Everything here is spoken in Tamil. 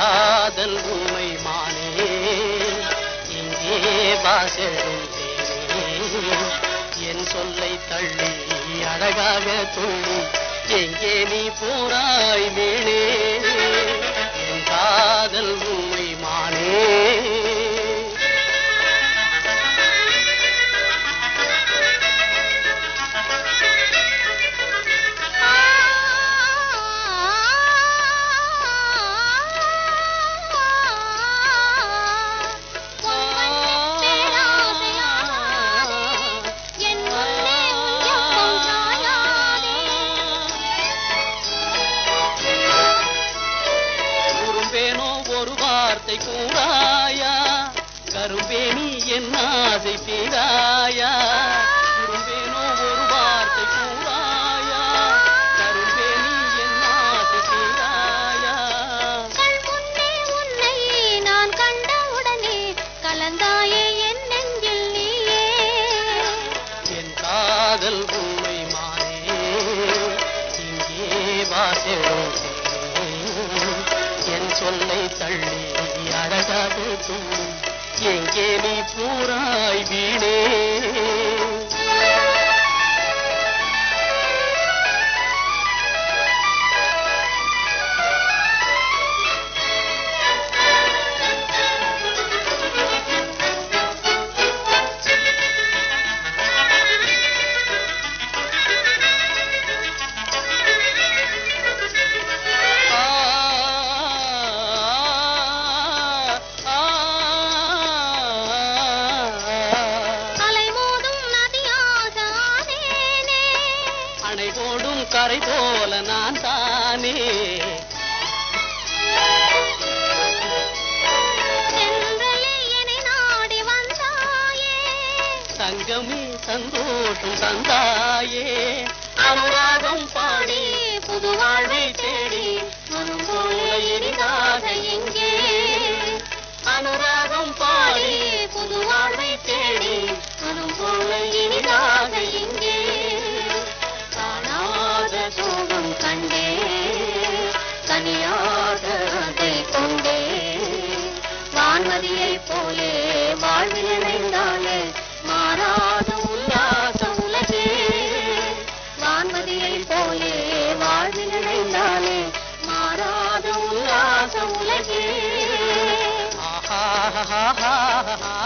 காதல் உண்மை மானே இங்கே வாசலும் தேனே என் சொல்லை தள்ளி அழகாக துள்ளி எங்கே நீ போராய் வீணே என் காதல் உண்மை மானே குறும்பேனோ ஒரு வார்த்தை கூறாயா கரும்பேனி என் ஆசை தீராயா குறும்பேனோ ஒரு வார்த்தை கூறாயா கரும்பேனி என் ஆசை தீராயா நான் கண்டவுடனே கலந்தாயே என் நெஞ்சில் நீயே என் காதல் உண்மை மானே இங்கே வாசலும் என் சொல்லை தள்ளி அழகாக துள்ளி எங்கே நீ பூராய் வீணே ஆ, ஆ, அலைமோதும் நதியாக ஆனேனே அணை போடும் கரை போல நான் தானே சென்றலே என்னை நாடி வந்தாயே தங்கமே சந்தோஷம் தந்தாயே அனுராகம் பாடி புது வாழ்வை தேடி மனம் போல இனிதாக எங்கே அனுராகம் பாடி புது வாழ்வை தேடி மனம் போல இனிதாக எங்கே காணாத சோகம் கண்டே கனியாக அதை கொண்டே வான்மதியைப் போலே வாழ்வில் இணைந்தாலே மாறாத உல்லாச உலகே வான்மதியைப் போலே வாழ்வில் இணைந்தாலே மாறாத உல்லாச உலகே ஆஹா